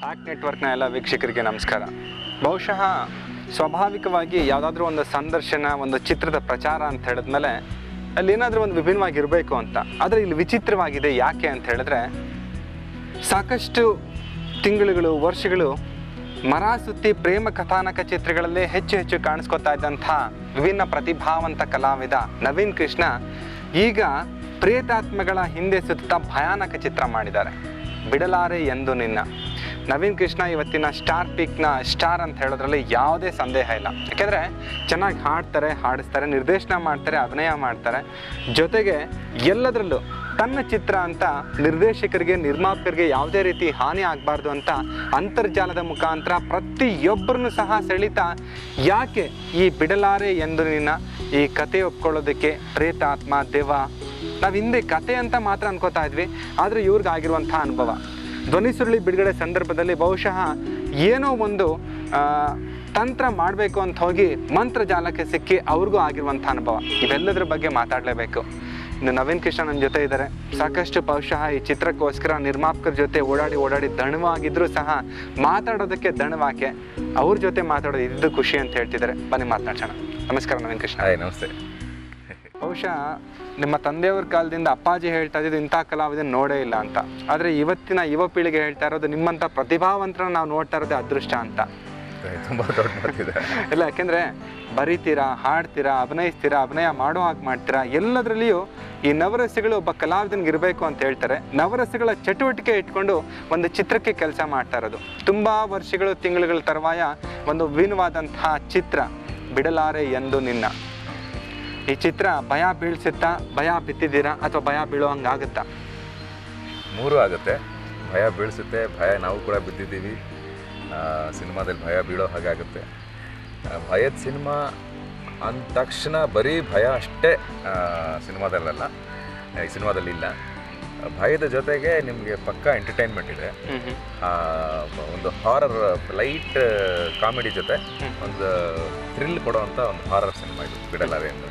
Act ನೆಟ್ವರ್ಕ್ನ ಎಲ್ಲ ವೀಕ್ಷಕರಿಗೆ ನಮಸ್ಕಾರ ಬಹುಶಃ ಸ್ವಾಭಾವಿಕವಾಗಿ ಯಾವುದಾದ್ರೂ ಒಂದು ಸಂದರ್ಶನ ಒಂದು ಚಿತ್ರದ ಪ್ರಚಾರ ಅಂತ ಹೇಳಿದ್ಮೇಲೆ ಅಲ್ಲಿ ಏನಾದರೂ ಒಂದು ವಿಭಿನ್ನವಾಗಿರಬೇಕು ಅಂತ ಆದರೆ ಇಲ್ಲಿ ವಿಚಿತ್ರವಾಗಿದೆ ಯಾಕೆ ಅಂತ ಹೇಳಿದ್ರೆ ಸಾಕಷ್ಟು ತಿಂಗಳುಗಳು ವರ್ಷಗಳು ಮರ ಸುತ್ತಿ ಪ್ರೇಮ ಕಥಾನಕ ಚಿತ್ರಗಳಲ್ಲೇ ಹೆಚ್ಚು ಹೆಚ್ಚು ಕಾಣಿಸ್ಕೊತಾ ಇದ್ದಂಥ ವಿಭಿನ್ನ ಪ್ರತಿಭಾವಂತ ಕಲಾವಿದ ನವೀನ್ ಕೃಷ್ಣ ಈಗ ಪ್ರೇತಾತ್ಮಗಳ ಹಿಂದೆ ಸುತ್ತಾ ಭಯಾನಕ ಚಿತ್ರ ಮಾಡಿದ್ದಾರೆ ಬಿಡಲಾರೆ ಎಂದು ನಿನ್ನ ನವೀನ್ ಕೃಷ್ಣ ಇವತ್ತಿನ ಸ್ಟಾರ್ ಪಿಕ್ನ ಸ್ಟಾರ್ ಅಂತ ಹೇಳೋದ್ರಲ್ಲಿ ಯಾವುದೇ ಸಂದೇಹ ಇಲ್ಲ ಯಾಕೆಂದರೆ ಚೆನ್ನಾಗಿ ಹಾಡ್ತಾರೆ ಹಾಡಿಸ್ತಾರೆ ನಿರ್ದೇಶನ ಮಾಡ್ತಾರೆ ಅಭಿನಯ ಮಾಡ್ತಾರೆ ಜೊತೆಗೆ ಎಲ್ಲದರಲ್ಲೂ ತನ್ನ ಚಿತ್ರ ಅಂತ ನಿರ್ದೇಶಕರಿಗೆ ನಿರ್ಮಾಪಕರಿಗೆ ಯಾವುದೇ ರೀತಿ ಹಾನಿ ಆಗಬಾರ್ದು ಅಂತ ಅಂತರ್ಜಾಲದ ಮುಖಾಂತರ ಪ್ರತಿಯೊಬ್ಬರನ್ನು ಸಹ ಸೆಳಿತಾ ಯಾಕೆ ಈ ಬಿಡಲಾರೆ ಎಂದು ನಿನ್ನ ಈ ಕತೆ ಒಪ್ಕೊಳ್ಳೋದಕ್ಕೆ ಪ್ರೇತಾತ್ಮ ದೆವ್ವ ನಾವು ಹಿಂದೆ ಕತೆ ಅಂತ ಮಾತ್ರ ಅನ್ಕೋತಾ ಇದ್ವಿ ಆದರೆ ಇವ್ರಿಗೆ ಆಗಿರುವಂಥ ಅನುಭವ ಧ್ವನಿ ಸುರುಳಿ ಬಿಡುಗಡೆ ಸಂದರ್ಭದಲ್ಲಿ ಬಹುಶಃ ಏನೋ ಒಂದು ಆ, ತಂತ್ರ ಮಾಡಬೇಕು ಅಂತ ಹೋಗಿ ಮಂತ್ರಜಾಲಕ್ಕೆ ಸಿಕ್ಕಿ ಅವ್ರಿಗೂ ಆಗಿರುವಂಥ ಅನುಭವ ಇವೆಲ್ಲದರ ಬಗ್ಗೆ ಮಾತಾಡಲೇಬೇಕು ಇನ್ನು ನವೀನ್ ಕೃಷ್ಣ ನನ್ನ ಜೊತೆ ಇದ್ದಾರೆ ಸಾಕಷ್ಟು ಬಹುಶಃ ಈ ಚಿತ್ರಕ್ಕೋಸ್ಕರ ನಿರ್ಮಾಪಕರ ಜೊತೆ ಓಡಾಡಿ ಓಡಾಡಿ ದಣವಾಗಿದ್ರೂ ಸಹ ಮಾತಾಡೋದಕ್ಕೆ ದಣವಾಕೆ ಅವ್ರ ಜೊತೆ ಮಾತಾಡೋದು ಇದ್ದು ಖುಷಿ ಅಂತ ಹೇಳ್ತಿದ್ದಾರೆ ಬನ್ನಿ ಮಾತನಾಡ್ಸೋಣ ನಮಸ್ಕಾರ ನವೀನ್ ಕೃಷ್ಣ ಹಾಯ್ ನಮಸ್ತೆ ಬಹುಶಃ ನಿಮ್ಮ ತಂದೆಯವ್ರ ಕಾಲದಿಂದ ಅಪ್ಪಾಜಿ ಹೇಳ್ತಾ ಇದ್ದಿದ್ದು ಇಂಥ ಕಲಾವಿದನ ನೋಡೇ ಇಲ್ಲ ಅಂತ ಆದರೆ ಇವತ್ತಿನ ಯುವ ಪೀಳಿಗೆ ಹೇಳ್ತಾ ಇರೋದು ನಿಮ್ಮಂಥ ಪ್ರತಿಭಾವಂತರನ್ನ ನಾವು ನೋಡ್ತಾ ಇರೋದೇ ಅದೃಷ್ಟ ಅಂತ ತುಂಬ ದೊಡ್ಡ ಮಾತಿದೆ ಇಲ್ಲ ಯಾಕೆಂದರೆ ಬರೀತೀರಾ ಹಾಡ್ತೀರಾ ಅಭಿನಯಿಸ್ತೀರಾ ಅಭಿನಯ ಮಾಡೋ ಹಾಗೆ ಮಾಡ್ತೀರಾ ಎಲ್ಲದರಲ್ಲಿಯೂ ಈ ನವರಸಗಳು ಒಬ್ಬ ಕಲಾವಿದನಿಗೆ ಇರಬೇಕು ಅಂತ ಹೇಳ್ತಾರೆ ನವರಸಗಳ ಚಟುವಟಿಕೆ ಇಟ್ಕೊಂಡು ಒಂದು ಚಿತ್ರಕ್ಕೆ ಕೆಲಸ ಮಾಡ್ತಾ ಇರೋದು ತುಂಬ ವರ್ಷಗಳು ತಿಂಗಳುಗಳ ತರುವಾಯ ಒಂದು ವಿಭಿನ್ನವಾದಂತಹ ಚಿತ್ರ ಬಿಡಲಾರೆ ಎಂದು ನಿನ್ನ ಈ ಚಿತ್ರ ಭಯ ಬೀಳ್ಸುತ್ತಾ ಭಯ ಬಿತ್ತಿದ್ದೀರಾ ಅಥವಾ ಭಯ ಬೀಳೋ ಹಂಗಾಗುತ್ತಾ ಮೂರು ಆಗುತ್ತೆ ಭಯ ಬೀಳಿಸುತ್ತೆ ಭಯ ನಾವು ಕೂಡ ಬಿದ್ದಿದ್ದೀವಿ ಆ, ಸಿನಿಮಾದಲ್ಲಿ ಭಯ ಬೀಳೋ ಹಾಗಾಗುತ್ತೆ ಆ, ಭಯದ ಸಿನಿಮಾ ಅಂದ ತಕ್ಷಣ ಬರೀ ಭಯ ಅಷ್ಟೇ ಆ, ಸಿನಿಮಾದಲ್ಲಲ್ಲ ಈ ಸಿನಿಮಾದಲ್ಲಿ ಇಲ್ಲ ಭಯದ ಜೊತೆಗೆ ನಿಮಗೆ ಪಕ್ಕಾ ಎಂಟರ್ಟೈನ್ಮೆಂಟ್ ಇದೆ ಆ, ಒಂದು ಹಾರರ್ ಲೈಟ್ ಕಾಮಿಡಿ ಜೊತೆ ಒಂದು ಥ್ರಿಲ್ ಕೊಡೋವಂಥ ಒಂದು ಹಾರರ್ ಸಿನಿಮಾ ಇದು ಬಿಡಲಾರೆ ಅಂತ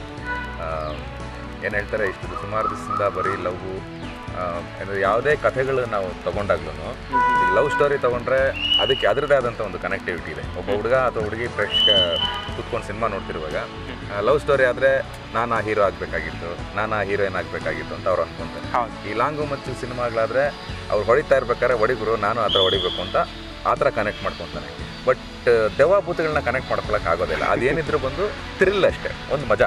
ಏನು ಹೇಳ್ತಾರೆ ಇಷ್ಟು ಸುಮಾರು ದಿವಸದಿಂದ ಬರೀ ಲವ್ ಅಂದರೆ ಯಾವುದೇ ಕಥೆಗಳು ನಾವು ತೊಗೊಂಡಾಗ್ಲೂ ಈಗ ಲವ್ ಸ್ಟೋರಿ ತೊಗೊಂಡ್ರೆ ಅದಕ್ಕೆ ಅದರದೇ ಆದಂಥ ಒಂದು ಕನೆಕ್ಟಿವಿಟಿ ಇದೆ ಒಬ್ಬ ಹುಡುಗ ಅಥವಾ ಹುಡುಗಿ ಪ್ರೇಕ್ಷಕ ಕೂತ್ಕೊಂಡು ಸಿನಿಮಾ ನೋಡ್ತಿರುವಾಗ ಲವ್ ಸ್ಟೋರಿ ಆದರೆ ನಾನು ಆ ಹೀರೋ ಆಗಬೇಕಾಗಿತ್ತು ನಾನು ಆ ಹೀರೋಯಿನ್ ಆಗಬೇಕಾಗಿತ್ತು ಅಂತ ಅವ್ರು ಅನ್ಕೊಂತಾರೆ ಹೌದು ಈ ಲಾಂಗು ಮಚ್ಚು ಸಿನಿಮಾಗಳಾದರೆ ಅವ್ರು ಹೊಡಿತಾ ಇರ್ಬೇಕಾದ್ರೆ ಹೊಡಿಗುರು ನಾನು ಆ ಥರ ಹೊಡಿಬೇಕು ಅಂತ ಆ ಥರ ಕನೆಕ್ಟ್ ಮಾಡ್ಕೊತಾನೆ ಬಟ್ ದೆವ್ವ ಭೂತಗಳನ್ನ ಕನೆಕ್ಟ್ ಮಾಡ್ಕೊಳಕ್ಕೆ ಆಗೋದಿಲ್ಲ ಅದೇನಿದ್ರು ಬಂದು ಥ್ರಿಲ್ ಅಷ್ಟೇ ಒಂದು ಮಜಾ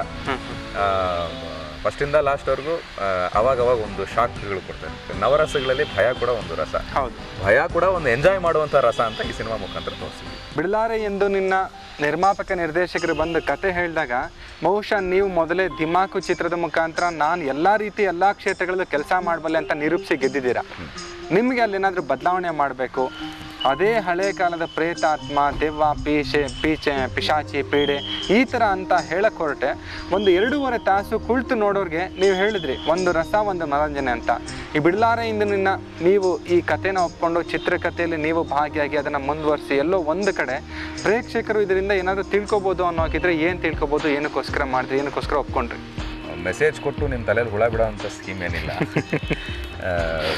ಫಸ್ಟಿಂದ ಲಾಸ್ಟ್ವರೆಗೂ ಅವಾಗ ಅವಾಗ ಒಂದು ಶಾಕ್ಗಳು ಕೊಡ್ತಾರೆ ನವರಸಗಳಲ್ಲಿ ಭಯ ಕೂಡ ಒಂದು ರಸ ಹೌದು ಭಯ ಕೂಡ ಒಂದು ಎಂಜಾಯ್ ಮಾಡುವಂಥ ರಸ ಅಂತ ಈ ಸಿನಿಮಾ ಮುಖಾಂತರ ತೋರಿಸ್ತೀವಿ ಬಿಡಲಾರೆ ಎಂದು ನಿನ್ನ ನಿರ್ಮಾಪಕ ನಿರ್ದೇಶಕರು ಬಂದು ಕತೆ ಹೇಳಿದಾಗ ಬಹುಶಃ ನೀವು ಮೊದಲೇ ದಿಮಾಕು ಚಿತ್ರದ ಮುಖಾಂತರ ನಾನು ಎಲ್ಲ ರೀತಿ ಎಲ್ಲ ಕ್ಷೇತ್ರಗಳಲ್ಲೂ ಕೆಲಸ ಮಾಡಬಲ್ಲೆ ಅಂತ ನಿರೂಪಿಸಿ ಗೆದ್ದಿದ್ದೀರಾ ನಿಮಗೆ ಅಲ್ಲೇನಾದರೂ ಬದಲಾವಣೆ ಮಾಡಬೇಕು ಅದೇ ಹಳೆ ಕಾಲದ ಪ್ರೇತಾತ್ಮ ದೆವ್ವ ಪೀಶೆ ಪೀಚೆ ಪಿಶಾಚಿ ಪೀಡೆ ಈ ಥರ ಅಂತ ಹೇಳಕ್ ಹೊರಟೆ ಒಂದು ಎರಡೂವರೆ ತಾಸು ಕುಳಿತು ನೋಡೋರಿಗೆ ನೀವು ಹೇಳಿದ್ರಿ ಒಂದು ರಸ ಒಂದು ಮನರಂಜನೆ ಅಂತ ಈ ಬಿಡಲಾರೆಯಿಂದ ನಿನ್ನ ನೀವು ಈ ಕಥೆನ ಒಪ್ಕೊಂಡು ಚಿತ್ರಕಥೆಯಲ್ಲಿ ನೀವು ಭಾಗಿಯಾಗಿ ಅದನ್ನು ಮುಂದುವರಿಸಿ ಎಲ್ಲೋ ಒಂದು ಕಡೆ ಪ್ರೇಕ್ಷಕರು ಇದರಿಂದ ಏನಾದರೂ ತಿಳ್ಕೊಬೋದು ಅನ್ನೋ ಹಾಕಿದ್ರೆ ಏನು ತಿಳ್ಕೊಬೋದು ಏನಕ್ಕೋಸ್ಕರ ಮಾಡಿದ್ರಿ ಏನಕ್ಕೋಸ್ಕರ ಒಪ್ಕೊಂಡ್ರಿ ಮೆಸೇಜ್ ಕೊಟ್ಟು ನಿಮ್ಮ ತಲೆಯಲ್ಲಿ ಹುಳ ಬಿಡೋ ಅಂಥ ಸ್ಕೀಮ್ ಏನಿಲ್ಲ ಆ,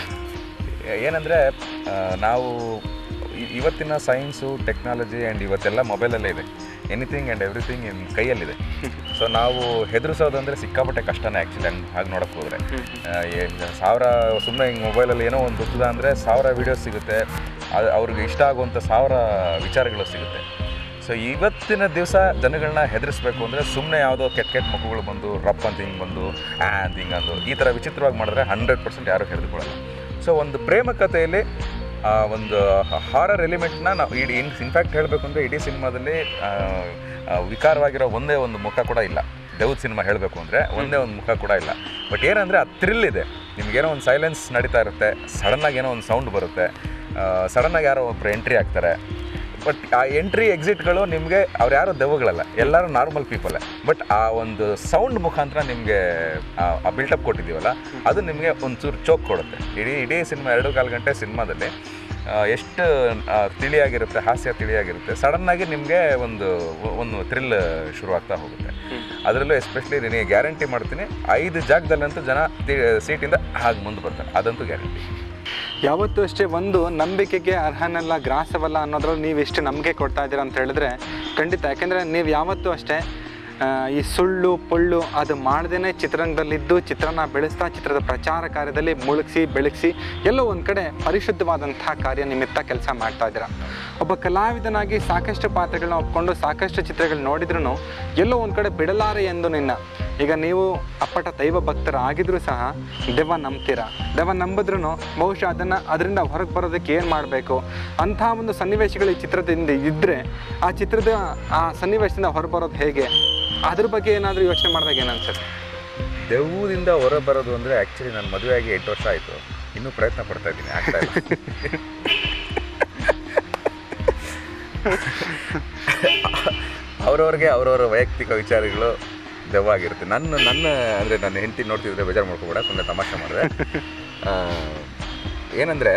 ಏನಂದರೆ ನಾವು ಇ- ಇವತ್ತಿನ ಸೈನ್ಸು ಟೆಕ್ನಾಲಜಿ ಆ್ಯಂಡ್ ಇವತ್ತೆಲ್ಲ ಮೊಬೈಲಲ್ಲೇ ಇದೆ ಎನಿಥಿಂಗ್ ಆ್ಯಂಡ್ ಎವ್ರಿಥಿಂಗ್ ಇನ್ ಕೈಯಲ್ಲಿದೆ ಸೊ ನಾವು ಹೆದರಿಸೋದಂದರೆ ಸಿಕ್ಕಾಪಟ್ಟೆ ಕಷ್ಟನೇ ಆ್ಯಕ್ಚುಲಿ ಹಂಗೆ ಹಾಗೆ ನೋಡೋಕೆ ಹೋದರೆ ಸಾವಿರ ಸುಮ್ಮನೆ ಹಿಂಗೆ ಮೊಬೈಲಲ್ಲಿ ಏನೋ ಒಂದು ಉದ್ದದ ಅಂದರೆ ಸಾವಿರ ವೀಡಿಯೋಸ್ ಸಿಗುತ್ತೆ ಅದು ಅವ್ರಿಗೆ ಇಷ್ಟ ಆಗುವಂಥ ಸಾವಿರ ವಿಚಾರಗಳು ಸಿಗುತ್ತೆ ಸೊ ಇವತ್ತಿನ ದಿವಸ ಜನಗಳನ್ನ ಹೆದರಿಸ್ಬೇಕು ಅಂದರೆ ಸುಮ್ಮನೆ ಯಾವುದೋ ಕೆಟ್ಟ ಕೆಟ್ಟ ಮಕ್ಕಳು ಬಂದು ರಪ್ ಅಂತ ಹಿಂಗೆ ಬಂದು ಆ ಅಂತ ಹಿಂಗೆ ಅಂದು ಈ ಥರ ವಿಚಿತ್ರವಾಗಿ ಮಾಡಿದ್ರೆ ಹಂಡ್ರೆಡ್ ಪರ್ಸೆಂಟ್ ಯಾರು ಹಿಡಿದುಕೊಳ್ಳಲ್ಲ ಸೊ ಒಂದು ಪ್ರೇಮ ಕಥೆಯಲ್ಲಿ ಆ, ಒಂದು ಹಾರರ್ ಎಲಿಮೆಂಟ್ನ ನಾವು ಇಡೀ ಇನ್ ಇನ್ಫ್ಯಾಕ್ಟ್ ಹೇಳಬೇಕು ಅಂದರೆ ಇಡೀ ಸಿನಿಮಾದಲ್ಲಿ ಆ, ಆ, ವಿಕಾರವಾಗಿರೋ ಒಂದೇ ಒಂದು ಮುಖ ಕೂಡ ಇಲ್ಲ ದೆವ್ದ ಸಿನಿಮಾ ಹೇಳಬೇಕು ಅಂದರೆ ಒಂದೇ ಒಂದು ಮುಖ ಕೂಡ ಇಲ್ಲ ಬಟ್ ಏನಂದರೆ ಆ ಥ್ರಿಲ್ ಇದೆ ನಿಮಗೇನೋ ಒಂದು ಸೈಲೆನ್ಸ್ ನಡೀತಾ ಇರುತ್ತೆ ಸಡನ್ನಾಗಿ ಏನೋ ಒಂದು ಸೌಂಡ್ ಬರುತ್ತೆ ಸಡನ್ನಾಗಿ ಯಾರೋ ಒಬ್ಬರು ಎಂಟ್ರಿ ಆಗ್ತಾರೆ ಬಟ್ ಆ ಎಂಟ್ರಿ ಎಕ್ಸಿಟ್ಗಳು ನಿಮಗೆ ಅವ್ರು ಯಾರು ದೆವ್ವಗಳಲ್ಲ ಎಲ್ಲರೂ ನಾರ್ಮಲ್ ಪೀಪಲ್ಲೇ ಬಟ್ ಆ ಒಂದು ಸೌಂಡ್ ಮುಖಾಂತರ ನಿಮಗೆ ಆ ಬಿಲ್ಟಪ್ ಕೊಟ್ಟಿದ್ದೀವಲ್ಲ ಅದು ನಿಮಗೆ ಒಂಚೂರು ಚೋಕ್ ಕೊಡುತ್ತೆ ಇಡೀ ಇಡೀ ಸಿನಿಮಾ ಎರಡು ಕಾಲು ಗಂಟೆ ಸಿನಿಮಾದಲ್ಲಿ ಆ, ಎಷ್ಟು ಆ, ತಿಳಿಯಾಗಿರುತ್ತೆ ಹಾಸ್ಯ ತಿಳಿಯಾಗಿರುತ್ತೆ ಸಡನ್ನಾಗಿ ನಿಮಗೆ ಒಂದು ಒಂದು ಥ್ರಿಲ್ ಶುರುವಾಗ್ತಾ ಹೋಗುತ್ತೆ ಅದರಲ್ಲೂ ಎಸ್ಪೆಷಲಿ ನಿನಗೆ ಗ್ಯಾರಂಟಿ ಮಾಡ್ತೀನಿ ಐದು ಜಾಗದಲ್ಲಂತೂ ಜನ ತಿ- ಸೀಟಿಂದ ಹಾಗೆ ಮುಂದೆ ಬರ್ತಾರೆ ಅದಂತೂ ಗ್ಯಾರಂಟಿ ಯಾವತ್ತೂ ಅಷ್ಟೇ ಒಂದು ನಂಬಿಕೆಗೆ ಅರ್ಹನಲ್ಲ ಗ್ರಾಸವಲ್ಲ ಅನ್ನೋದ್ರಲ್ಲಿ ನೀವು ಎಷ್ಟು ನಂಬಿಕೆ ಕೊಡ್ತಾ ಇದ್ದೀರಾ ಅಂತ ಹೇಳಿದ್ರೆ ಖಂಡಿತ ಯಾಕೆಂದರೆ ನೀವು ಯಾವತ್ತೂ ಅಷ್ಟೇ ಆ, ಈ ಸುಳ್ಳು ಪೊಳ್ಳು ಅದು ಮಾಡ್ದೇ ಚಿತ್ರರಂಗದಲ್ಲಿದ್ದು ಚಿತ್ರನ ಬೆಳೆಸ್ತಾ ಚಿತ್ರದ ಪ್ರಚಾರ ಕಾರ್ಯದಲ್ಲಿ ಮುಳುಗಿಸಿ ಬೆಳಗಿಸಿ ಎಲ್ಲೋ ಒಂದು ಕಡೆ ಪರಿಶುದ್ಧವಾದಂತಹ ಕಾರ್ಯ ನಿಮಿತ್ತ ಕೆಲಸ ಮಾಡ್ತಾ ಇದ್ದೀರಾ ಒಬ್ಬ ಕಲಾವಿದನಾಗಿ ಸಾಕಷ್ಟು ಪಾತ್ರಗಳನ್ನ ಒಪ್ಕೊಂಡು ಸಾಕಷ್ಟು ಚಿತ್ರಗಳು ನೋಡಿದ್ರು ಎಲ್ಲೋ ಒಂದು ಕಡೆ ಬಿಡಲಾರೆ ಎಂದು ನಿನ್ನ ಈಗ ನೀವು ಅಪ್ಪಟ ದೈವ ಭಕ್ತರಾಗಿದ್ರು ಸಹ ದೆವ್ವ ನಂಬ್ತೀರಾ ದೆವ್ವ ನಂಬಿದ್ರು ಬಹುಶಃ ಅದನ್ನು ಅದರಿಂದ ಹೊರಗೆ ಬರೋದಕ್ಕೆ ಏನು ಮಾಡಬೇಕು ಅಂಥ ಒಂದು ಸನ್ನಿವೇಶಗಳು ಈ ಚಿತ್ರದಿಂದ ಇದ್ದರೆ ಆ ಚಿತ್ರದ ಆ ಸನ್ನಿವೇಶದಿಂದ ಹೊರಬರೋದು ಹೇಗೆ ಅದ್ರ ಬಗ್ಗೆ ಏನಾದರೂ ಯೋಚನೆ ಮಾಡಿದಾಗ ಏನು ಅನ್ಸುತ್ತೆ ದೆವ್ವದಿಂದ ಹೊರ ಬರೋದು ಅಂದರೆ ಆ್ಯಕ್ಚುಲಿ ನನ್ನ ಮದುವೆ ಆಗಿ ಎಂಟು ವರ್ಷ ಆಯಿತು ಇನ್ನೂ ಪ್ರಯತ್ನ ಪಡ್ತಾ ಇದ್ದೀನಿ ಆಗ್ತಾ ಇಲ್ಲ ಅವ್ರವ್ರಿಗೆ ಅವ್ರವ್ರ ವೈಯಕ್ತಿಕ ವಿಚಾರಗಳು ದೆವ್ವ ಆಗಿರುತ್ತೆ ನನ್ನ ನನ್ನ ಅಂದರೆ ನನ್ನ ಹೆಂಡತಿ ನೋಡ್ತಿದ್ರೆ ಬೇಜಾರು ಮಾಡ್ಕೋಬೇಡ ಸುಮ್ಮನೆ ತಮಾಷೆ ಮಾಡಿದೆ ಏನಂದರೆ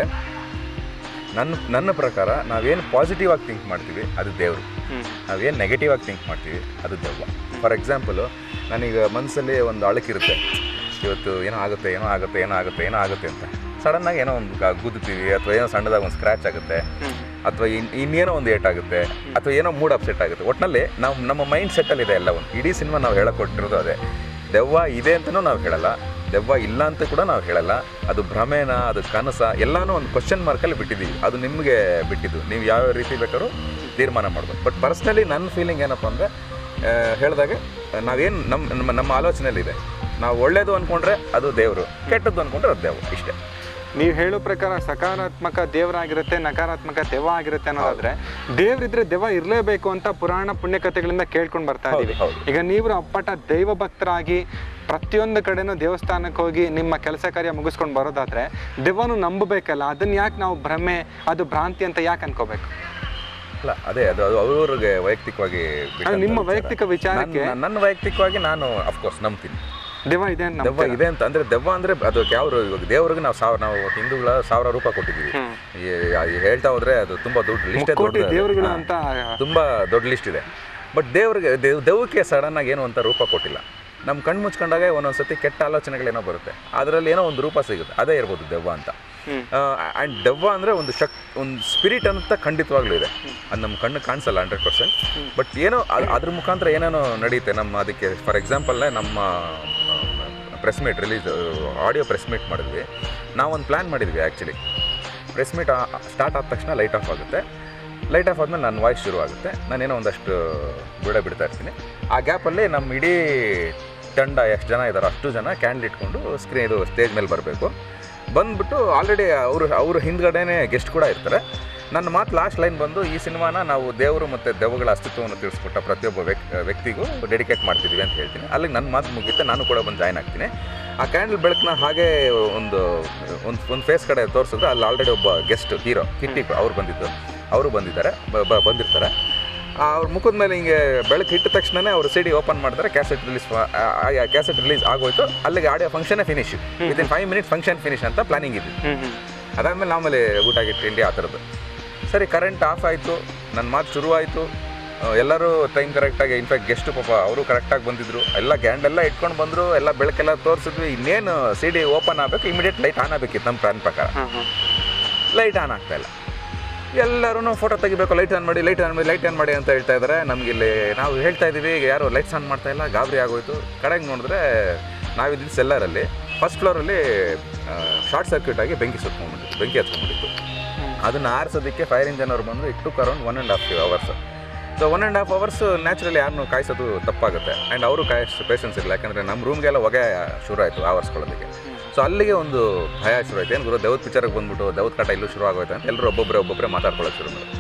ನನ್ನ ನನ್ನ ಪ್ರಕಾರ ನಾವೇನು ಪಾಸಿಟಿವ್ ಆಗಿ ಥಿಂಕ್ ಮಾಡ್ತೀವಿ ಅದು ದೇವರು ನಾವೇನು ನೆಗೆಟಿವ್ ಆಗಿ ಥಿಂಕ್ ಮಾಡ್ತೀವಿ ಅದು ದೆವ್ವ ಫಾರ್ ಎಕ್ಸಾಂಪಲು ನನಗೆ ಮನಸ್ಸಲ್ಲಿ ಒಂದು ಅಳಕಿರುತ್ತೆ ಇವತ್ತು ಏನೋ ಆಗುತ್ತೆ ಏನೋ ಆಗುತ್ತೆ ಏನೋ ಆಗುತ್ತೆ ಏನೋ ಆಗುತ್ತೆ ಅಂತ ಸಡನ್ನಾಗಿ ಏನೋ ಒಂದು ಗ- ಗುದ್ದುತ್ತೀವಿ ಅಥವಾ ಏನೋ ಸಣ್ಣದಾಗಿ ಒಂದು ಸ್ಕ್ರ್ಯಾಚ್ ಆಗುತ್ತೆ ಅಥವಾ ಇನ್ ಇನ್ನೇನೋ ಒಂದು ಏಟ್ ಆಗುತ್ತೆ ಅಥವಾ ಏನೋ ಮೂಡ್ ಅಪ್ಸೆಟ್ ಆಗುತ್ತೆ ಒಟ್ಟಿನಲ್ಲಿ ನಾವು ನಮ್ಮ ಮೈಂಡ್ ಸೆಟ್ಟಲ್ಲಿ ಇದೆ ಎಲ್ಲ ಒಂದು ಇಡೀ ಸಿನಿಮಾ ನಾವು ಹೇಳಕ್ ಕೊಟ್ಟಿರೋದು ಅದೇ ದೆವ್ವ ಇದೆ ಅಂತಲೂ ನಾವು ಹೇಳಲ್ಲ ದೆವ್ವ ಇಲ್ಲ ಅಂತ ಕೂಡ ನಾವು ಹೇಳಲ್ಲ ಅದು ಭ್ರಮೆನ ಅದು ಕನಸ ಎಲ್ಲಾನು ಒಂದು ಕ್ವಶನ್ ಮಾರ್ಕಲ್ಲಿ ಬಿಟ್ಟಿದ್ದೀವಿ ಅದು ನಿಮಗೆ ಬಿಟ್ಟಿದ್ದು ನೀವು ಯಾವ ರೀತಿ ಬೇಕಾದ್ರೂ ತೀರ್ಮಾನ ಮಾಡ್ಬೋದು ಬಟ್ ಪರ್ಸ್ನಲಿ ನನ್ನ ಫೀಲಿಂಗ್ ಏನಪ್ಪ ಅಂದರೆ ಹೇಳಿದಾಗೆ ನಾವೇನು ನಮ್ಮ ನಮ್ಮ ನಮ್ಮ ಆಲೋಚನೆಯಲ್ಲಿದೆ ನಾವು ಒಳ್ಳೇದು ಅಂದ್ಕೊಂಡ್ರೆ ಅದು ದೇವರು ಕೆಟ್ಟದ್ದು ಅಂದ್ಕೊಂಡ್ರೆ ಅದು ದೆವ್ವ ಇಷ್ಟೇ ನೀವು ಹೇಳೋ ಪ್ರಕಾರ ಸಕಾರಾತ್ಮಕ ದೇವರಾಗಿರುತ್ತೆ ನಕಾರಾತ್ಮಕ ದೆವ್ವ ಆಗಿರುತ್ತೆ ಅನ್ನೋದಾದ್ರೆ ದೇವ್ರಿದ್ರೆ ದೆವ್ವ ಇರಲೇಬೇಕು ಅಂತ ಪುರಾಣ ಪುಣ್ಯಕಥೆಗಳಿಂದ ಕೇಳ್ಕೊಂಡು ಬರ್ತಾ ಹೌದು, ಇದೀವಿ ಹೌದು. ಈಗ ನೀವು ಅಪ್ಪಟ ದೈವ ಭಕ್ತರಾಗಿ ಪ್ರತಿಯೊಂದು ಕಡೆನೂ ದೇವಸ್ಥಾನಕ್ಕೆ ಹೋಗಿ ನಿಮ್ಮ ಕೆಲಸ ಕಾರ್ಯ ಮುಗಿಸ್ಕೊಂಡು ಬರೋದಾದ್ರೆ ದೆವ್ವನು ನಂಬಬೇಕಲ್ಲ ಅದನ್ನ ಯಾಕೆ ನಾವು ಭ್ರಮೆ ಅದು ಭ್ರಾಂತಿ ಅಂತ ಯಾಕೆ ಅನ್ಕೋಬೇಕು ಅಲ್ಲ ಅದೇ ಅದು ಅದು ಅವ್ರವ್ರಿಗೆ ವೈಯಕ್ತಿಕವಾಗಿ ಬಿಟ್ಟಂತ ಅದು ನಿಮ್ಮ ವಿಚಾರ. ವೈಯಕ್ತಿಕ ವಿಚಾರಕ್ಕೆ ನನ್ನ- ನನ್ನ ವೈಯಕ್ತಿಕವಾಗಿ ನಾನು ಅಫ್ಕೋರ್ಸ್ ನಂಬ್ತೀನಿ ದೆವ್ವ ಇದೆ ಅಂತ ದೆವ್ವ ಇದೆ ಅಂತ ಅಂದ್ರೆ ದೆವ್ವ ಅಂದ್ರೆ ಅದು ಯಾವ ಇವಾಗ ದೇವ್ರಿಗೆ ನಾವು ಸಾವಿರ ನಾವು ಹಿಂದೂಗಳ ಸಾವಿರ ರೂಪಾಯಿ ಕೊಟ್ಟಿದ್ದೀವಿ ಹ್ಮ್. ಈ- ಈ ಹೇಳ್ತಾ ಹೋದ್ರೆ ಅದು ತುಂಬಾ ದೊಡ್ಡ ಲಿಸ್ಟ್ ಕೋಟಿ ದೇವರುಗಳು ಅಂತ ತುಂಬಾ ದೊಡ್ಡ ಲಿಸ್ಟ್ ಇದೆ ಬಟ್ ದೇವ್ರಿಗೆ ದೇವ್ ದೆವ್ವಕ್ಕೆ ಸಡನ್ ಆಗಿ ಏನೋ ಅಂತ ರೂಪ ಕೊಟ್ಟಿಲ್ಲ ನಮ್ಮ ಕಣ್ಣು ಮುಚ್ಕೊಂಡಾಗ ಒಂದೊಂದ್ಸತಿ ಕೆಟ್ಟ ಆಲೋಚನೆಗಳೇನೋ ಬರುತ್ತೆ ಅದರಲ್ಲಿ ಏನೋ ಒಂದು ರೂಪ ಸಿಗುತ್ತೆ ಅದೇ ಇರ್ಬೋದು ದೆವ್ವ ಅಂತ ಹ್ಮ್. ಆ್ಯಂಡ್ ದೆವ್ವ ಅಂದರೆ ಒಂದು ಶಕ್ ಒಂದು ಸ್ಪಿರಿಟ್ ಅಂತ ಖಂಡಿತವಾಗ್ಲೂ ಇದೆ ಅದು ನಮ್ಮ ಕಣ್ಣು ಕಾಣಿಸಲ್ಲ ಹಂಡ್ರೆಡ್ ಪರ್ಸೆಂಟ್ ಬಟ್ ಏನೋ ಅದ್- ಅದ್ರ ಮುಖಾಂತರ ಏನೇನೋ ನಡೆಯುತ್ತೆ ನಮ್ಮ ಅದಕ್ಕೆ ಫಾರ್ ಎಕ್ಸಾಂಪಲ್ನೇ ನಮ್ಮ press meet release audio press meet ಮಾಡಿದ್ವಿ ನಾವೊಂದು ಪ್ಲ್ಯಾನ್ ಮಾಡಿದ್ವಿ ಆ್ಯಕ್ಚುಲಿ ಪ್ರೆಸ್ ಮೀಟ್ ಸ್ಟಾರ್ಟ್ ಆದ ತಕ್ಷಣ ಲೈಟ್ ಆಫ್ ಆಗುತ್ತೆ ಲೈಟ್ ಆಫ್ ಆದಮೇಲೆ ನನ್ನ ವಾಯ್ಸ್ ಶುರು ಆಗುತ್ತೆ ನಾನೇನೋ ಒಂದಷ್ಟು ಬುಡ ಬಿಡ್ತಾ ಇರ್ತೀನಿ ಆ ಗ್ಯಾಪಲ್ಲಿ ನಮ್ಮ ಇಡೀ ತಂಡ ಎಷ್ಟು ಜನ ಇದ್ದಾರೆ ಅಷ್ಟು ಜನ ಕ್ಯಾಂಡಲ್ ಇಟ್ಕೊಂಡು ಸ್ಕ್ರೀನ್ ಇದು ಸ್ಟೇಜ್ ಮೇಲೆ ಬರಬೇಕು ಬಂದ್ಬಿಟ್ಟು ಆಲ್ರೆಡಿ ಅವರು ಅವರು ಹಿಂದ್ಗಡೆನೇ ಗೆಸ್ಟ್ ಕೂಡ ಇರ್ತಾರೆ ನನ್ನ ಮಾತು ಲಾಸ್ಟ್ ಲೈನ್ ಬಂದು ಈ ಸಿನಿಮಾನ ನಾವು ದೇವರು ಮತ್ತು ದೆವ್ವಗಳ ಅಸ್ತಿತ್ವವನ್ನು ತಿಳಿಸ್ಕೊಟ್ಟ ಪ್ರತಿಯೊಬ್ಬ ವ್ಯಕ್ ವ್ಯಕ್ತಿಗೂ ಡೆಡಿಕೇಟ್ ಮಾಡ್ತಿದ್ದೀವಿ ಅಂತ ಹೇಳ್ತೀನಿ ಅಲ್ಲಿಗೆ ನನ್ನ ಮಾತು ಮುಗಿಯುತ್ತೆ ನಾನು ಕೂಡ ಬಂದು ಜಾಯ್ನ್ ಆಗ್ತೀನಿ ಆ ಕ್ಯಾಂಡಲ್ ಬೆಳಕನ್ನ ಹಾಗೆ ಒಂದು ಒಂದು ಒಂದು ಫೇಸ್ ಕಡೆ ತೋರಿಸಿದ್ರೆ ಅಲ್ಲಿ ಆಲ್ರೆಡಿ ಒಬ್ಬ ಗೆಸ್ಟ್ ಹೀರೋ ಕಿಟ್ಟಿ ಅವ್ರು ಬಂದಿದ್ದು ಅವರು ಬಂದಿದ್ದಾರೆ ಬ- ಬ- ಬಂದಿರ್ತಾರೆ ಆ, ಅವ್ರ ಮುಖದ ಮೇಲೆ ಹಿಂಗೆ ಬೆಳಕು ಇಟ್ಟ ತಕ್ಷಣನೇ ಅವರು ಸಿ ಡಿ ಓಪನ್ ಮಾಡ್ತಾರೆ ಕ್ಯಾಸೆಟ್ ರಿಲೀಸ್ ಕ್ಯಾಸೆಟ್ ರಿಲೀಸ್ ಆಗೋಯ್ತು ಅಲ್ಲಿಗೆ ಆಡಿಯೋ ಫಂಕ್ಷನೇ finish within five minutes function finish ಅಂತ ಪ್ಲಾನಿಂಗ್ ಇದ್ದು ಹ್ಮ್ ಹ್ಮ್ ಅದಾದಮೇಲೆ ಆಮೇಲೆ ಊಟ ಗಿಟ್ಟು ತಿಂಡಿ ಆ ಥರದ್ದು ಸರಿ ಕರೆಂಟ್ ಆಫ್ ಆಯಿತು ನನ್ನ ಮಾತು ಶುರುವಾಯಿತು ಎಲ್ಲರೂ ಟೈಮ್ ಕರೆಕ್ಟಾಗಿ ಇನ್ಫ್ಯಾಕ್ಟ್ ಗೆಸ್ಟ್ ಪಾಪ ಅವರು ಕರೆಕ್ಟಾಗಿ ಬಂದಿದ್ರು ಎಲ್ಲ ಗ್ಯಾಂಡೆಲ್ಲ ಇಟ್ಕೊಂಡು ಬಂದರು ಎಲ್ಲ ಬೆಳಕೆಲ್ಲ ತೋರಿಸಿದ್ವಿ ಇನ್ನೇನು ಸಿ ಡಿ ಓಪನ್ ಆಗಬೇಕು ಇಮಿಡಿಯೇಟ್ ಲೈಟ್ ಆನ್ ಆಗಬೇಕಿತ್ತು ನಮ್ಮ ಪ್ಲಾನ್ ಪ್ರಕಾರ ಹ್ಮ್ ಹ್ಮ್ ಲೈಟ್ ಆನ್ ಆಗ್ತಾ ಇಲ್ಲ ಎಲ್ಲರೂ ಫೋಟೋ ತೆಗಿಬೇಕು ಲೈಟ್ ಆನ್ ಮಾಡಿ ಲೈಟ್ ಆನ್ ಮಾಡಿ ಲೈಟ್ ಆನ್ ಮಾಡಿ ಅಂತ ಹೇಳ್ತಾ ಇದ್ದಾರೆ ನಮಗಿಲ್ಲಿ ನಾವು ಹೇಳ್ತಾ ಇದ್ದೀವಿ ಯಾರು ಲೈಟ್ಸ್ ಆನ್ ಮಾಡ್ತಾ ಇಲ್ಲ ಗಾಬರಿ ಆಗೋಯ್ತು ಕಡೆಗೆ ನೋಡಿದ್ರೆ ನಾವಿದ್ದಿದ್ದು ಸೆಲ್ಲರಲ್ಲಿ ಫಸ್ಟ್ ಫ್ಲೋರಲ್ಲಿ ಶಾರ್ಟ್ ಸರ್ಕ್ಯೂಟ್ ಆಗಿ ಬೆಂಕಿ ಸುತ್ಕೊಂಡ್ಬಿಟ್ಟಿತ್ತು ಬೆಂಕಿ ಹತ್ಕೊಂಡ್ಬಿಟ್ಟಿತ್ತು ಅದನ್ನು ಆರಿಸೋದಕ್ಕೆ ಫೈರ್ ಇಂಜನ್ ಅವ್ರು ಬಂದು it took around one and half hours so one and half hours naturally ಯಾರನ್ನು ಕಾಯಿಸೋದು ತಪ್ಪಾಗುತ್ತೆ ಆ್ಯಂಡ್ ಅವರು ಕಾಯಿಸೋ ಪೇಷನ್ಸ್ ಇಲ್ಲ ಯಾಕಂದರೆ ನಮ್ಮ ರೂಮ್ಗೆಲ್ಲ ಹೊಗೆ ಶುರು ಆಯಿತು ಆವರಿಸ್ಕೊಳ್ಳೋದಕ್ಕೆ ಸೊ ಅಲ್ಲಿಗೆ ಒಂದು ಭಯ ಶುರು ಆಯ್ತು ಏನು ಗುರು ದೇವದ ಪಿಕ್ಚರ್ಗೆ ಬಂದ್ಬಿಟ್ಟು ದೇವದ ಕಾಟ ಇಲ್ಲೂ ಶುರು ಆಗೋಯ್ತು ಅಂತ ಎಲ್ಲರೂ ಒಬ್ಬೊಬ್ಬರೇ ಒಬ್ಬೊಬ್ಬರೇ ಮಾತಾಡ್ಕೊಳ್ಳೋಕೆ ಶುರು ಮಾಡಿದ್ರು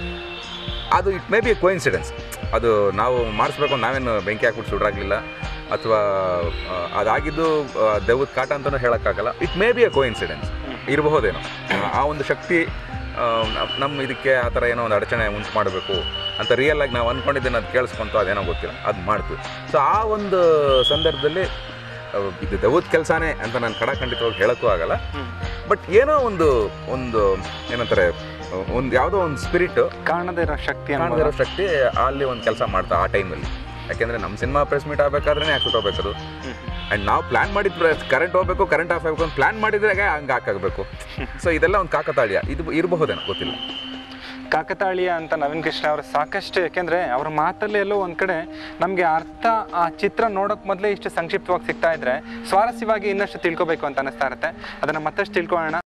ಅದು ಇಟ್ ಮೇ ಬಿ ಕೋಇನ್ಸಿಡೆನ್ಸ್ ಅದು ನಾವು ಮಾಡಿಸ್ಬೇಕು ಅಂತ ನಾವೇನು ಬೆಂಕಿ ಹಾಕ್ಬಿಟ್ಟು ಸುಡ್ರಾಗಲಿಲ್ಲ ಅಥವಾ ಆ, ಅದಾಗಿದ್ದು ಆ, ದೆವ್ವದ ಕಾಟ ಅಂತಲೂ ಹೇಳೋಕ್ಕಾಗಲ್ಲ it may be a coincidence ಇರಬಹುದೇನೋ ಆ ಒಂದು ಶಕ್ತಿ ಆ, ನಮ್- ನಮ್ಮ ಇದಕ್ಕೆ ಆ ಥರ ಏನೋ ಒಂದು ಅಡಚಣೆ ಉಂಟು ಮಾಡಬೇಕು ಅಂತ ರಿಯಲ್ ಆಗಿ ನಾವು ಅಂದ್ಕೊಂಡಿದ್ದೇನೆ ಅದು ಕೇಳಿಸ್ಕೊಂತು ಅದೇನೋ ಗೊತ್ತಿಲ್ಲ ಅದು ಮಾಡ್ತೀವಿ ಸೊ ಆ ಒಂದು ಸಂದರ್ಭದಲ್ಲಿ ಆ, ಇದು ದೆವ್ವದ ಕೆಲಸನೇ ಅಂತ ನಾನು ಖಡಾಖಂಡಿತವಾಗಿ ಹೇಳೋಕ್ಕೂ ಆಗಲ್ಲ ಬಟ್ ಏನೋ ಒಂದು ಒಂದು ಏನಂತಾರೆ ಒಂದು ಯಾವುದೋ ಒಂದು ಸ್ಪಿರಿಟ್ ಕಾಣದೇ ಇರೋ ಶಕ್ತಿ ಅನ್ಬೋದಾ? ಕಾಣದಿರೋ ಶಕ್ತಿ ಅಲ್ಲಿ ಒಂದು ಕೆಲಸ ಮಾಡ್ತಾ ಆ ಟೈಮಲ್ಲಿ ಯಾಕೆಂದರೆ ನಮ್ಮ ಸಿನಿಮಾ ಪ್ರೆಸ್ ಮೀಟ್ ಆಗಬೇಕಾದ್ರೆ ಯಾಕೆ ಸುಟ್ಟೋಗ್ಬೇಕದು ಹ್ಮ್ ಹ್ಮ್. ಆ್ಯಂಡ್ ನಾವು ಪ್ಲ್ಯಾನ್ ಮಾಡಿದ್ರೆ ಕರೆಂಟ್ ಹೋಗ್ಬೇಕು ಕರೆಂಟ್ ಆಫ್ ಆಗಬೇಕು ಅಂತ ಪ್ಲ್ಯಾನ್ ಮಾಡಿದ್ರೆ ಹಂಗೆ ಹಾಕಾಗಬೇಕು ಸೊ ಇದೆಲ್ಲ ಒಂದು ಕಾಕತಾಳೀಯ ಇದು ಇರಬಹುದೇನೋ ಗೊತ್ತಿಲ್ಲ ಕಾಕತಾಳೀಯ ಅಂತ ನವೀನ್ ಕೃಷ್ಣ ಅವರು ಸಾಕಷ್ಟು ಯಾಕೆಂದ್ರೆ ಅವ್ರ ಮಾತಲ್ಲಿ ಎಲ್ಲೋ ಒಂದ್ ಕಡೆ ನಮಗೆ ಅರ್ಥ ಆ ಚಿತ್ರ ನೋಡೋಕ್ ಮೊದಲೇ ಇಷ್ಟು ಸಂಕ್ಷಿಪ್ತವಾಗಿ ಸಿಗ್ತಾ ಇದ್ರೆ ಸ್ವಾರಸ್ಯವಾಗಿ ಇನ್ನಷ್ಟು ತಿಳ್ಕೊಬೇಕು ಅಂತ ಅನಿಸ್ತಾ ಇರುತ್ತೆ ಅದನ್ನ ಮತ್ತಷ್ಟು ತಿಳ್ಕೊಳ್ಳೋಣ